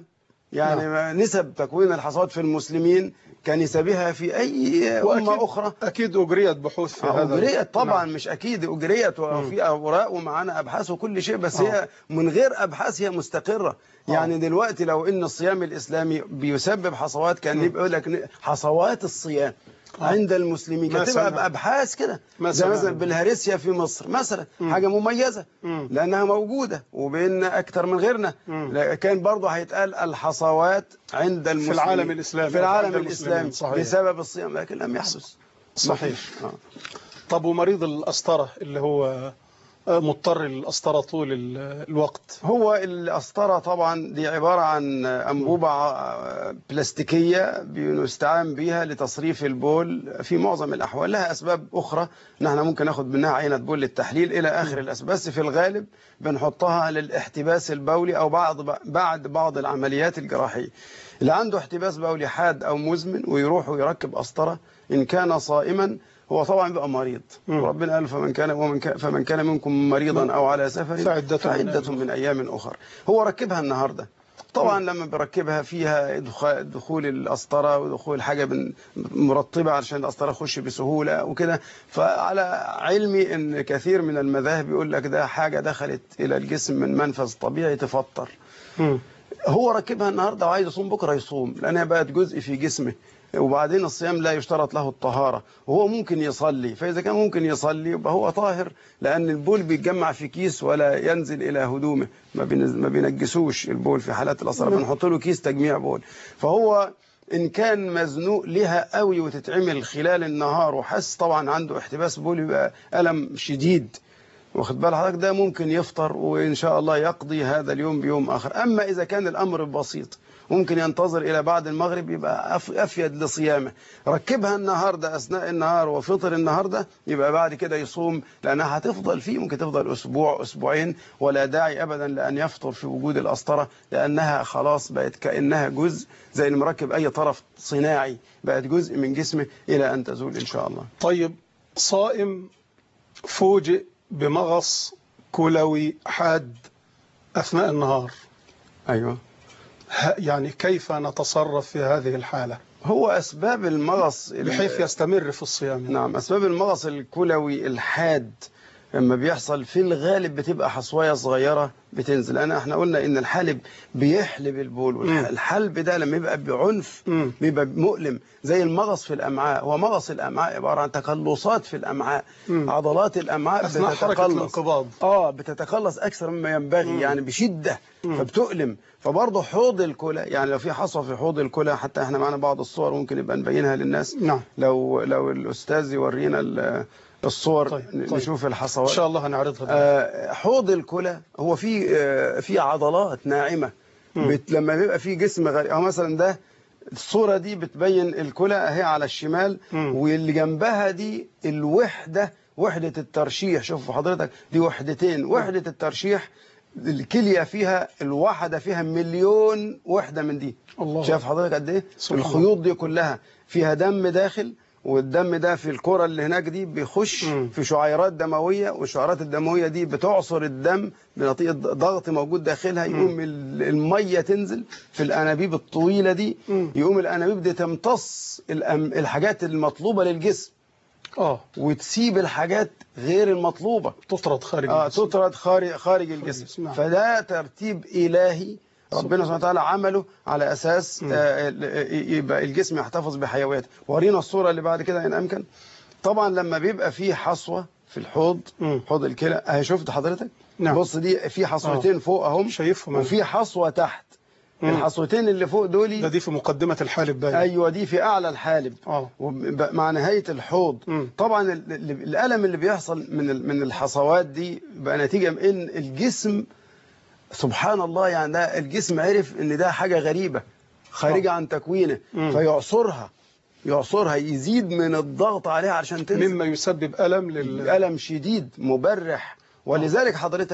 يعني ما نسب تكوين الحصوات في المسلمين كنسبها في أي أمة أخرى أكيد أجريت بحوث في هذا أجريت طبعا نعم. مش أكيد أجريت وفي أوراق ومعانا أبحاث وكل شيء بس هي من غير أبحاث هي مستقرة يعني دلوقتي لو إن الصيام الإسلامي بيسبب حصوات كان يقول لك ن- حصوات الصيام عند المسلمين كانت مثلاً. تبقى بأبحاث كده زي مثلاً. مثلا بالهارسيا في مصر مثلا حاجة مميزة مم. لأنها موجودة وبيننا أكتر من غيرنا مم. لا- كان برضه هيتقال الحصوات عند المسلمين العالم الإسلامي في أو العالم عند المسلمين. الإسلامي صحيح. بسبب الصيام لكن لم يحدث صحيح. مفيش. آه. طب ومريض القسطرة اللي هو آه، مضطر للقسطرة طول ال- الوقت هو القسطرة طبعا دي عبارة عن أنبوبة ع- بلاستيكية بنستعان بيها لتصريف البول في معظم الأحوال لها أسباب أخرى نحن ممكن ناخد منها عينة بول للتحليل إلى آخر الأسباب بس في الغالب بنحطها للاحتباس البولي أو بعض بعد بعض العمليات الجراحية اللي عنده احتباس بولي حاد أو مزمن ويروح ويركب قسطرة إن كان صائما هو طبعا بيبقى مريض مم. وربنا قال فمن كان ومن كان فمن كان منكم مريضا او على سفر فعدة من فعدة من ايام اخر هو ركبها النهارده طبعا لما بركبها فيها إدخا- دخول القسطره ودخول حاجه من مرطبه علشان القسطره تخش بسهوله وكده فعلى علمي ان كثير من المذاهب يقول لك ده حاجه دخلت الى الجسم من منفذ طبيعي تفطر مم. هو ركبها النهارده وعايز يصوم بكره يصوم لانها بقت جزء في جسمه وبعدين الصيام لا يشترط له الطهاره وهو ممكن يصلي فاذا كان ممكن يصلي يبقى هو طاهر لان البول بيتجمع في كيس ولا ينزل الى هدومه ما بينز- ما بينجسوش البول في حالات الاصابه بنحط له كيس تجميع بول فهو ان كان مزنوق لها قوي وتتعمل خلال النهار وحس طبعا عنده احتباس بول يبقى الم شديد واخد بال حضرتك ده ممكن يفطر وان شاء الله يقضي هذا اليوم بيوم اخر اما اذا كان الامر بسيط ممكن ينتظر الى بعد المغرب يبقى أف- افيد لصيامه ركبها النهارده اثناء النهار وفطر النهارده يبقى بعد كده يصوم لانها هتفضل فيه ممكن تفضل اسبوع اسبوعين ولا داعي ابدا لان يفطر في وجود القسطره لانها خلاص بقت كانها جزء زي اللي مركب اي طرف صناعي بقت جزء من جسمه الى ان تزول ان شاء الله طيب صائم فوجئ بمغص كلوي حاد أثناء النهار ايوه ه- يعني كيف نتصرف في هذه الحالة هو اسباب المغص ال- بحيث يستمر في الصيام نعم أسباب المغص الكلوي الحاد لما بيحصل في الغالب بتبقى حصوية صغيرة بتنزل أنا احنا قلنا إن الحالب بيحلب البول مم. والحلب ده لما يبقى بعنف مم. بيبقى مؤلم زي المغص في الأمعاء هو مغص الأمعاء عبارة عن تقلصات في الأمعاء مم. عضلات الأمعاء أثناء حركة بتتقلص الانقباض اه بتتقلص اكثر مما ينبغي يعني بشده فبتؤلم فبرضه حوض الكلى يعني لو في حصوه في حوض الكلى حتى احنا معانا بعض الصور ممكن نبقى نبينها للناس نعم. لو لو الاستاذ يورينا ال- الصور طيب، ن- طيب. نشوف إن الحصوات شاء الله هنعرضها دلوقتي. آه، حوض الكلى هو في آه، في عضلات ناعمه بت لما بيبقى في جسم غريب أو مثلا ده الصوره دي بتبين الكلى اهي على الشمال مم. واللي جنبها دي الوحده وحده الترشيح شوف حضرتك دي وحدتين وحده الترشيح الكليه فيها الواحده فيها مليون وحده من دي الله. شايف حضرتك قد ايه سبحان الخيوط دي كلها فيها دم داخل والدم ده في الكرة اللي هناك دي بيخش مم. في شعيرات دموية والشعيرات الدموية دي بتعصر الدم بنتيجة ضغط موجود داخلها يقوم ال- المية تنزل في الأنابيب الطويلة دي مم. يقوم الأنابيب دي تمتص الأم- الحاجات المطلوبة للجسم اه وتسيب الحاجات غير المطلوبة تطرد خارج اه الجسم. تطرد خارج خارج الجسم الجسم، نعم. فده ترتيب إلهي ربنا سبحانه وتعالى عمله على أساس مم. آه، ال- يبقى الجسم يحتفظ بحيويته ورينا الصورة اللي بعد كده إن أمكن طبعا لما بيبقى فيه حصوة في الحوض مم. حوض الكلى اهي شفت حضرتك نعم. بص دي في حصوتين فوق اهم شايفهم أنا. وفي حصوة تحت مم. الحصوتين اللي فوق ده دول دي في مقدمة الحالب باين ايوه دي في اعلى الحالب اه وب- مع نهايه الحوض مم. طبعا ال- ال- الالم اللي بيحصل من ال- من الحصوات دي بقى نتيجه من ان الجسم سبحان الله يعني ده الجسم عرف ان ده حاجه غريبه خارجه عن تكوينه مم. فيعصرها يعصرها يزيد من الضغط عليها عشان تنزل مما يسبب ألم لل ألم شديد مبرح ولذلك حضرتك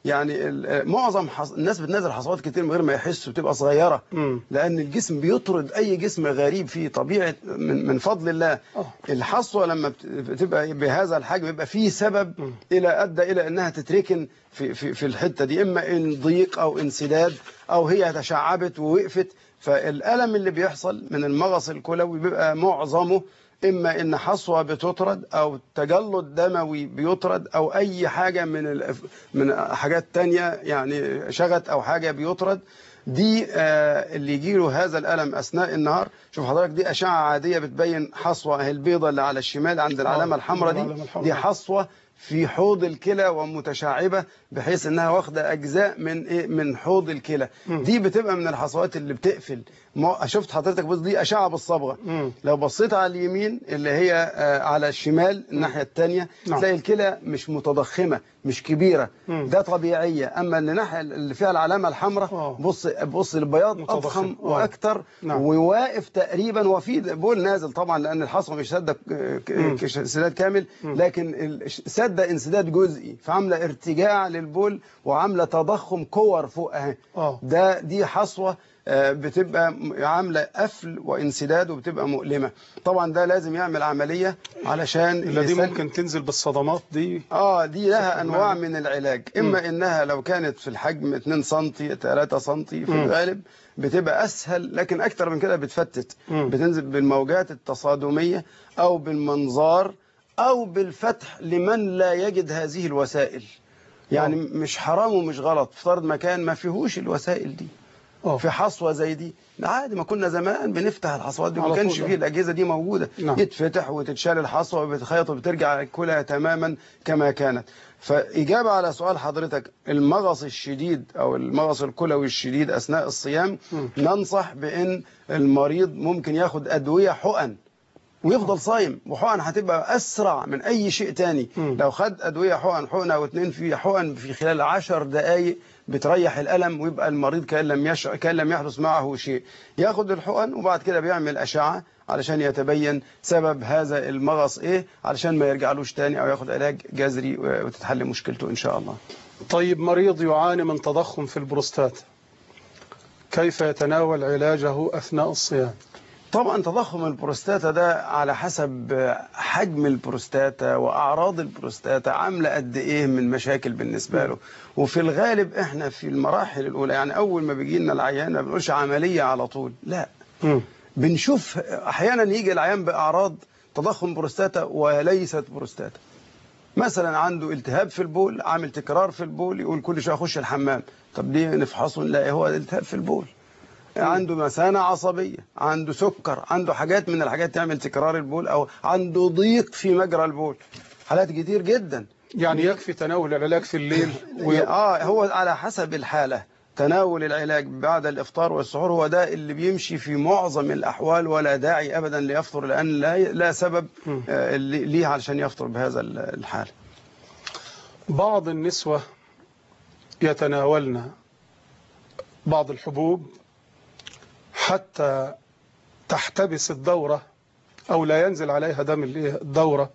يعني ال- معظم حص... الناس بتنزل حصوات كتير من غير ما يحسوا بتبقى صغيره مم. لان الجسم بيطرد اي جسم غريب فيه طبيعه من, من فضل الله آه. الحصوه لما بت- بتبقى بهذا الحجم يبقى فيه سبب الى ادى الى انها تتركن في في في الحته دي اما ان ضيق او انسداد او هي تشعبت ووقفت فالالم اللي بيحصل من المغص الكلوي بيبقى معظمه اما ان حصوه بتطرد او تجلط دموي بيطرد او اي حاجه من الأف- من حاجات تانية يعني شغط او حاجه بيطرد دي آه، اللي يجي له هذا الالم اثناء النهار شوف حضرتك دي اشعه عاديه بتبين حصوه اهي البيضه اللي على الشمال عند العلامه الحمراء العلامة دي الحمراء. دي حصوه في حوض الكلى ومتشعبه بحيث انها واخده اجزاء من ايه من حوض الكلى دي بتبقى من الحصوات اللي بتقفل ما شفت حضرتك بص دي اشعه بالصبغه مم. لو بصيت على اليمين اللي هي آه، على الشمال الناحيه الثانيه نعم. تلاقي الكلى مش متضخمه مش كبيره مم. ده طبيعيه اما الناحيه اللي فيها العلامه الحمراء آه. بص بص البياض متضخم. اضخم آه. واكتر نعم. وواقف تقريبا وفي بول نازل طبعا لان الحصوه مش ساده ك- ك- كش- انسداد كامل لكن ال- ساده انسداد جزئي فعامله ارتجاع للبول وعامله تضخم كور فوق اهي آه. ده دي حصوه آه، بتبقى م- عامله قفل وانسداد وبتبقى مؤلمه طبعا ده لازم يعمل عمليه علشان اللي دي يسل- ممكن تنزل بالصدمات دي اه دي لها انواع من العلاج اما انها لو كانت في الحجم 2 سم 3 سم في الغالب بتبقى اسهل لكن اكتر من كده بتفتت مم. بتنزل بالموجات التصادميه او بالمنظار او بالفتح لمن لا يجد هذه الوسائل يعني مش حرام ومش غلط افترض مكان ما فيهوش الوسائل دي اه في حصوه زي دي عادي ما كنا زمان بنفتح الحصوات دي على ما كانش طول. فيه الاجهزه دي موجوده نعم. يتفتح وتتشال الحصوه وبتخيط وبترجع كلها تماما كما كانت فاجابه على سؤال حضرتك المغص الشديد او المغص الكلوي الشديد اثناء الصيام م. ننصح بان المريض ممكن ياخد ادويه حقن ويفضل صايم وحقن هتبقى اسرع من اي شيء تاني مم. لو خد ادويه حقن حقنه او اتنين في حقن في خلال عشر دقائق بتريح الالم ويبقى المريض كان لم يش... كان لم يحدث معه شيء ياخد الحقن وبعد كده بيعمل اشعه علشان يتبين سبب هذا المغص ايه علشان ما يرجعلوش تاني او ياخد علاج جذري وتتحل مشكلته ان شاء الله طيب مريض يعاني من تضخم في البروستات كيف يتناول علاجه أثناء الصيام طبعا تضخم البروستاتا ده على حسب حجم البروستاتا واعراض البروستاتا عامله قد ايه من مشاكل بالنسبه له وفي الغالب احنا في المراحل الاولى يعني اول ما بيجي لنا العيان ما بنقولش عمليه على طول لا مم. بنشوف احيانا يجي العيان باعراض تضخم بروستاتا وليست بروستاتا مثلا عنده التهاب في البول عامل تكرار في البول يقول كل شويه اخش الحمام طب ليه نفحصه نلاقي هو التهاب في البول عنده مثانة عصبية عنده سكر عنده حاجات من الحاجات تعمل تكرار البول أو عنده ضيق في مجرى البول حالات كتير جدا يعني يكفي تناول العلاج في الليل و... اه هو على حسب الحالة تناول العلاج بعد الإفطار والسحور هو ده اللي بيمشي في معظم الأحوال ولا داعي أبدا ليفطر لأن لا لا سبب آه، اللي- ليه علشان يفطر بهذا الحال بعض النسوة يتناولن بعض الحبوب حتى تحتبس الدورة أو لا ينزل عليها دم الإيه؟ الدورة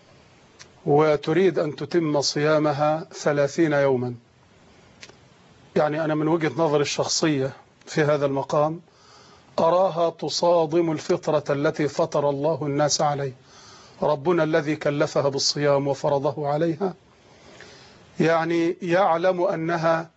وتريد أن تتم صيامها ثلاثين يوما يعني أنا من وجهة نظري الشخصية في هذا المقام أراها تصادم الفطرة التي فطر الله الناس عليه ربنا الذي كلفها بالصيام وفرضه عليها يعني يعلم أنها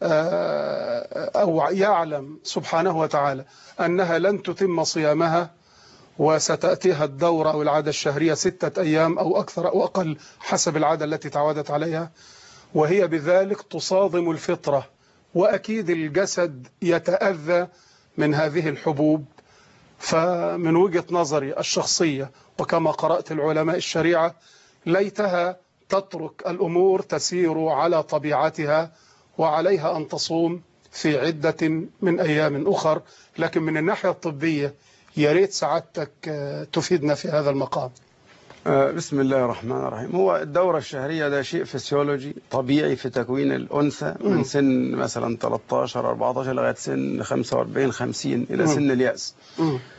آه، أو يعلم سبحانه وتعالى أنها لن تتم صيامها وستأتيها الدورة أو العادة الشهرية ستة أيام أو أكثر أو أقل حسب العادة التي تعودت عليها وهي بذلك تصادم الفطرة وأكيد الجسد يتأذى من هذه الحبوب فمن وجهة نظري الشخصية وكما قرأت العلماء الشريعة ليتها تترك الأمور تسير على طبيعتها وعليها أن تصوم في عدة من أيام أخر لكن من الناحية الطبية يا ريت سعادتك آه، تفيدنا في هذا المقام آه، بسم الله الرحمن الرحيم هو الدورة الشهرية ده شيء فسيولوجي طبيعي في تكوين الأنثى من سن مثلا 13 14 لغاية سن 45 50 إلى مم. سن اليأس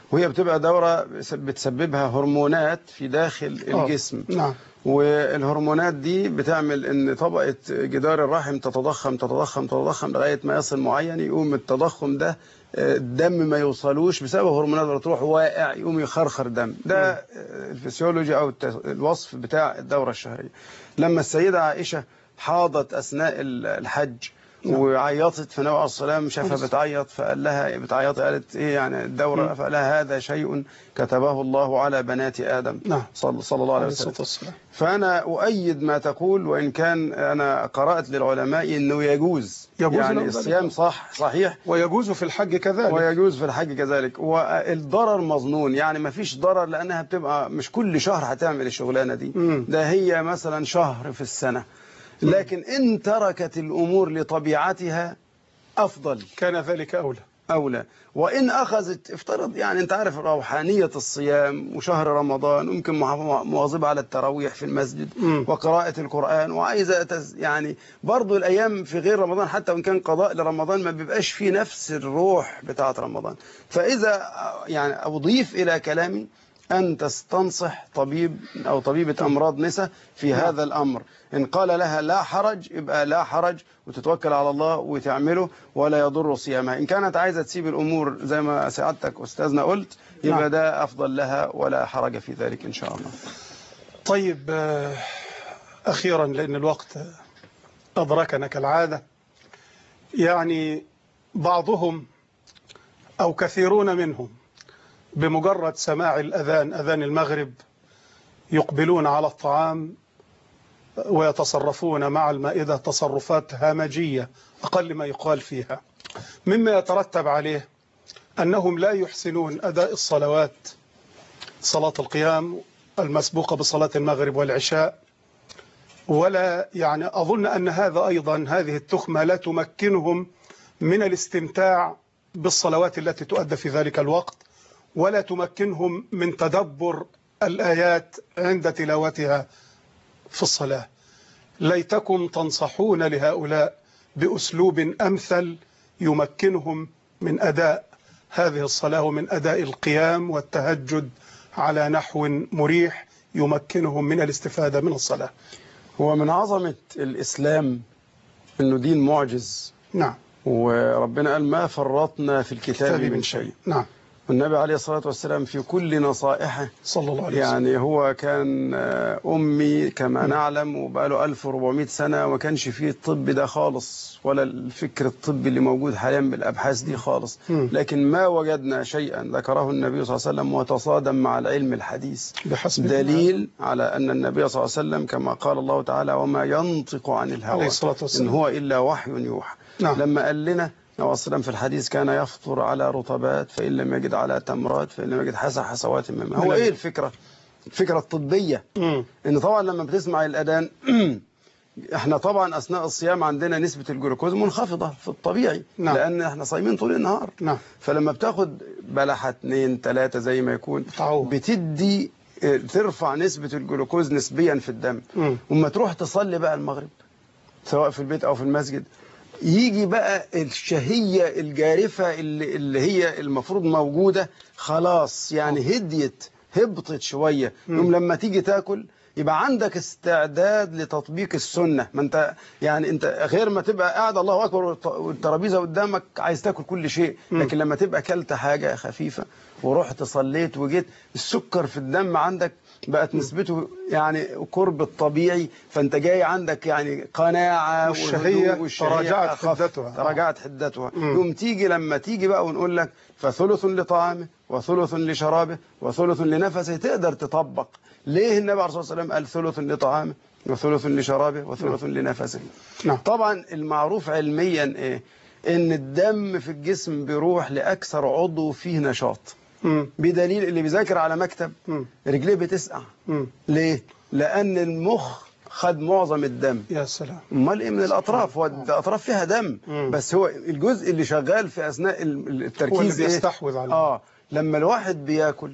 وهي بتبقى دورة بس- بتسببها هرمونات في داخل آه. الجسم نعم والهرمونات دي بتعمل ان طبقة جدار الرحم تتضخم تتضخم تتضخم لغاية ما يصل معين يقوم التضخم ده آه، الدم ما يوصلوش بسبب هرمونات بتروح واقع يقوم يخرخر دم ده آه، الفسيولوجي او الت- الوصف بتاع الدورة الشهرية لما السيدة عائشة حاضت اثناء ال- الحج وعيطت فالنبي عليه الصلاه والسلام شافها بتعيط فقال لها بتعيط قالت ايه يعني الدوره فقال لها هذا شيء كتبه الله على بنات ادم نعم. صلى, صلى الله عليه عليه وسلم الصلاة والسلام فأنا أؤيد ما تقول وإن كان أنا قرأت للعلماء أنه يجوز, يجوز له يعني ذلك. الصيام صح صحيح ويجوز في الحج كذلك ويجوز في الحج كذلك والضرر مظنون يعني ما فيش ضرر لأنها بتبقى مش كل شهر هتعمل الشغلانة دي مم. ده هي مثلا شهر في السنة لكن إن تركت الأمور لطبيعتها أفضل كان ذلك أولى أولى وإن أخذت افترض يعني أنت عارف روحانية الصيام وشهر رمضان ممكن مع- مواظبة على التراويح في المسجد مم. وقراءة القرآن وعايزة تز يعني برضو الأيام في غير رمضان حتى وإن كان قضاء لرمضان ما بيبقاش فيه نفس الروح بتاعة رمضان فإذا يعني أضيف إلى كلامي أن تستنصح طبيب أو طبيبة أمراض نساء في هذا الأمر إن قال لها لا حرج يبقى لا حرج وتتوكل على الله وتعمله ولا يضر صيامها إن كانت عايزة تسيب الأمور زي ما سعادتك أستاذنا قلت يبقى نعم. ده أفضل لها ولا حرج في ذلك إن شاء الله طيب آه، أخيرا لأن الوقت أدركنا كالعادة يعني بعضهم أو كثيرون منهم بمجرد سماع الأذان أذان المغرب يقبلون على الطعام ويتصرفون مع المائدة تصرفات همجية أقل ما يقال فيها مما يترتب عليه أنهم لا يحسنون أداء الصلوات صلاة القيام المسبوقة بصلاة المغرب والعشاء ولا يعني أظن أن هذا أيضا هذه التخمة لا تمكنهم من الاستمتاع بالصلوات التي تؤدى في ذلك الوقت ولا تمكنهم من تدبر الآيات عند تلاوتها في الصلاة ليتكم تنصحون لهؤلاء بأسلوب أمثل يمكنهم من أداء هذه الصلاة ومن أداء القيام والتهجد على نحو مريح يمكنهم من الاستفادة من الصلاة هو من عظمة الإسلام أنه دين معجز نعم وربنا قال ما فرطنا في الكتاب من شيء نعم والنبي عليه الصلاة والسلام في كل نصائحه صلى الله عليه وسلم يعني هو كان آه، أمي كما نعلم وبقاله 1400 سنة وما كانش فيه الطب ده خالص ولا الفكر الطبي اللي موجود حاليا بالأبحاث دي خالص مم. لكن ما وجدنا شيئا ذكره النبي صلى الله عليه وسلم وتصادم مع العلم الحديث بحسب دليل على أن النبي صلى الله عليه وسلم كما قال الله تعالى وما ينطق عن عليه الهوى الصلاة إن والسلام هو إلا وحي يوحى نعم. لما قال لنا النبي صلى الله عليه وسلم في الحديث كان يفطر على رطبات فإن لم يجد على تمرات فإن لم يجد حسى حسوات من ماء هو من إيه الماء. الفكرة الفكرة الطبية مم. إن طبعا لما بتسمع الأذان احنا طبعا أثناء الصيام عندنا نسبة الجلوكوز منخفضة في الطبيعي نعم. لأن احنا صايمين طول النهار نعم فلما بتاخد بلحة اتنين تلاتة زي ما يكون تعود. بتدي اه، ترفع نسبة الجلوكوز نسبيا في الدم مم. وما تروح تصلي بقى المغرب سواء في البيت أو في المسجد يجي بقى الشهية الجارفة اللي, اللي هي المفروض موجودة خلاص يعني هديت هبطت شوية يوم لما تيجي تاكل يبقى عندك استعداد لتطبيق السنة ما انت يعني انت غير ما تبقى قاعد الله اكبر والت- والترابيزه قدامك عايز تاكل كل شيء لكن لما تبقى اكلت حاجة خفيفة ورحت صليت وجيت السكر في الدم عندك بقت نسبته يعني قرب الطبيعي فانت جاي عندك يعني قناعة والشهية وهدوء تراجعت أخف. حدتها. تراجعت حدتها مم. يوم تيجي لما تيجي بقى ونقول لك فثلث لطعامه وثلث لشرابه وثلث لنفسه تقدر تطبق ليه النبي عليه الصلاة والسلام قال ثلث لطعامه وثلث لشرابه وثلث لنفسه نعم. طبعا المعروف علميا ايه ان الدم في الجسم بيروح لاكثر عضو فيه نشاط مم. بدليل اللي بيذاكر على مكتب مم. رجليه بتسقع مم. ليه لان المخ خد معظم الدم يا سلام امال ايه من الاطراف هو الاطراف فيها دم مم. بس هو الجزء اللي شغال في اثناء ال- ال- التركيز هو اللي إيه؟ بيستحوذ عليه. اه لما الواحد بياكل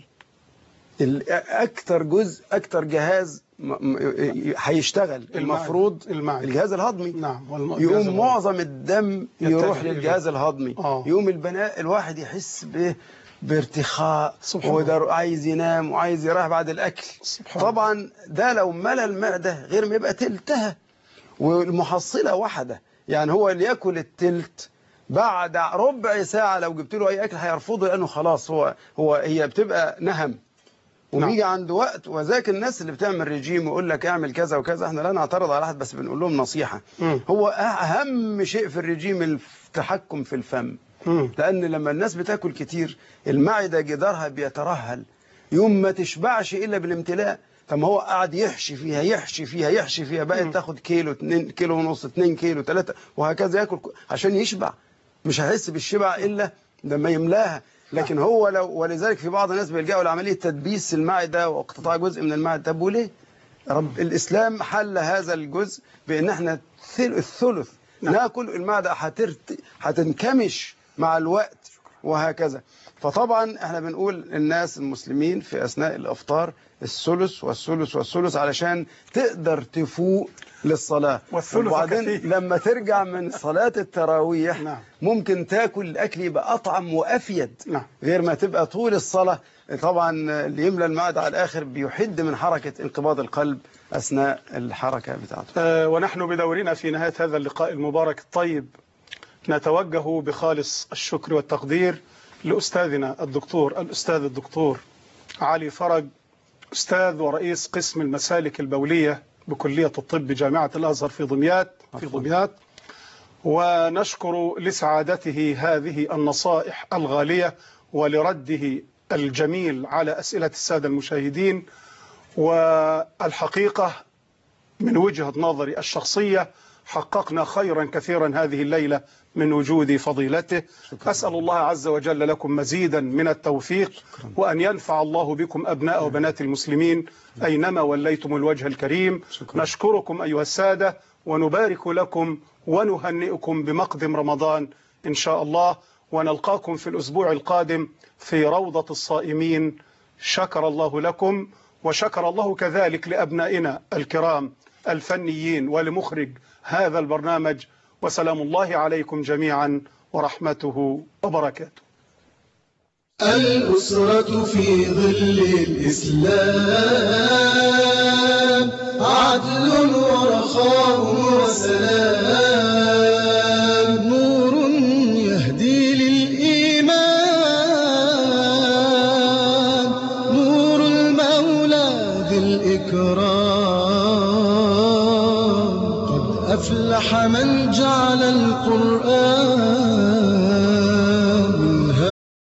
ال- اكتر جزء اكتر جهاز م- م- هيشتغل المفروض المعدة. الجهاز الهضمي نعم والم- الجهاز يقوم الهضمي. معظم الدم يتجه يروح إليه. للجهاز الهضمي آه. يقوم البناء الواحد يحس بايه بارتخاء سبحان الله. وده عايز ينام وعايز يريح بعد الاكل سبحان طبعا ده لو ملى المعده غير ما يبقى تلتها والمحصله واحده يعني هو اللي ياكل التلت بعد ربع ساعه لو جبت له اي اكل هيرفضه لانه خلاص هو هو هي بتبقى نهم وبيجي عند وقت وذاك الناس اللي بتعمل ريجيم ويقول لك اعمل كذا وكذا احنا لا نعترض على احد بس بنقول لهم نصيحه مم. هو اهم شيء في الرجيم التحكم في الفم مم. لان لما الناس بتاكل كتير المعده جدارها بيترهل يوم ما تشبعش الا بالامتلاء فما هو قاعد يحشي فيها يحشي فيها يحشي فيها بقت تاخد كيلو 2 كيلو ونص 2 كيلو 3 وهكذا ياكل ك- عشان يشبع مش هيحس بالشبع الا لما يملاها لكن هو لو ولذلك في بعض الناس بيلجأوا لعمليه تدبيس المعده واقتطاع جزء من المعده طب وليه؟ رب الاسلام حل هذا الجزء بان احنا ثل- الثلث ناكل المعده هترت... هتنكمش مع الوقت وهكذا فطبعا احنا بنقول الناس المسلمين في اثناء الافطار الثلث والثلث والثلث علشان تقدر تفوق للصلاه والثلث وبعدين كثير. لما ترجع من صلاه التراويح نعم. ممكن تاكل الاكل يبقى اطعم وافيد نعم. غير ما تبقى طول الصلاه طبعا اللي يملى المعده على الاخر بيحد من حركه انقباض القلب اثناء الحركه بتاعته آه، ونحن بدورنا في نهاية هذا اللقاء المبارك الطيب نتوجه بخالص الشكر والتقدير لأستاذنا الدكتور الأستاذ الدكتور علي فرج أستاذ ورئيس قسم المسالك البولية بكلية الطب جامعة الأزهر في دمياط في دمياط ونشكر لسعادته هذه النصائح الغالية ولرده الجميل على أسئلة السادة المشاهدين والحقيقة من وجهة نظري الشخصية حققنا خيرا كثيرا هذه الليلة من وجود فضيلته أسأل الله عز وجل لكم مزيدا من التوفيق وأن ينفع الله بكم أبناء وبنات المسلمين أينما وليتم الوجه الكريم نشكركم أيها السادة ونبارك لكم ونهنئكم بمقدم رمضان إن شاء الله ونلقاكم في الأسبوع القادم في روضة الصائمين شكر الله لكم وشكر الله كذلك لأبنائنا الكرام الفنيين ولمخرج هذا البرنامج وسلام الله عليكم جميعا ورحمته وبركاته الأسرة في ظل الإسلام عدل ورخاء وسلام نور يهدي للإيمان نور المولى ذي الإكرام قد أفلح من جعل القرآن